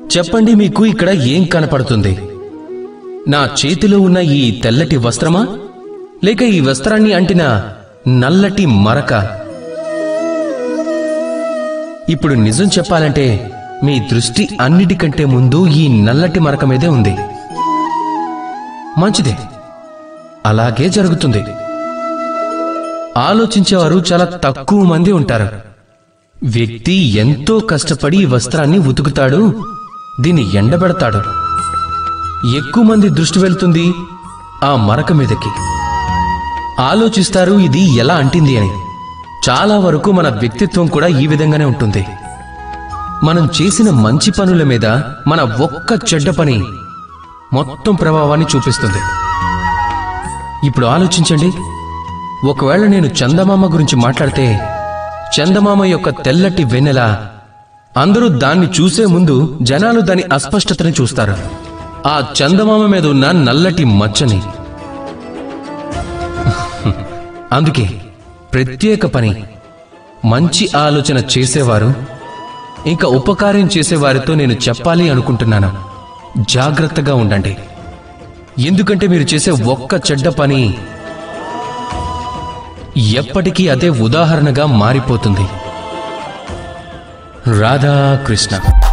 చెప్పండి మీకు ఇక్కడ ఏం కనపడుతుంది నా చేతిలో ఉన్న ఈ తెల్లటి వస్త్రమా లేక ఈ వస్త్రాన్ని అంటిన నల్లటి మరక ఇప్పుడు నిజం చెప్పాలంటే మీ దృష్టి అన్నిటికంటే ముందు ఈ నల్లటి మరక మీదే ఉంది మంచిదే అలాగే జరుగుతుంది ఆలోచించేవారు చాలా తక్కువ మంది ఉంటారు వ్యక్తి ఎంతో కష్టపడి ఈ వస్త్రాన్ని ఉతుకుతాడు దీన్ని ఎండబెడతాడు ఎక్కువ మంది దృష్టి వెళ్తుంది ఆ మరక మీదకి ఆలోచిస్తారు ఇది ఎలా అంటింది అని చాలా వరకు మన వ్యక్తిత్వం కూడా ఈ విధంగానే ఉంటుంది మనం చేసిన మంచి పనుల మీద మన ఒక్క చెడ్డ పని మొత్తం ప్రభావాన్ని చూపిస్తుంది ఇప్పుడు ఆలోచించండి ఒకవేళ నేను చందమామ గురించి మాట్లాడితే చందమామ యొక్క తెల్లటి వెన్నెల అందరూ దాన్ని చూసే ముందు జనాలు దాని అస్పష్టతని చూస్తారు ఆ చందమామ మీద ఉన్న నల్లటి మచ్చని అందుకే ప్రత్యేక పని మంచి ఆలోచన చేసేవారు ఇంకా ఉపకారం చేసేవారితో నేను చెప్పాలి అనుకుంటున్నాను జాగ్రత్తగా ఉండండి ఎందుకంటే మీరు చేసే ఒక్క చెడ్డ పని ఎప్పటికీ అదే ఉదాహరణగా మారిపోతుంది రాధాకృష్ణ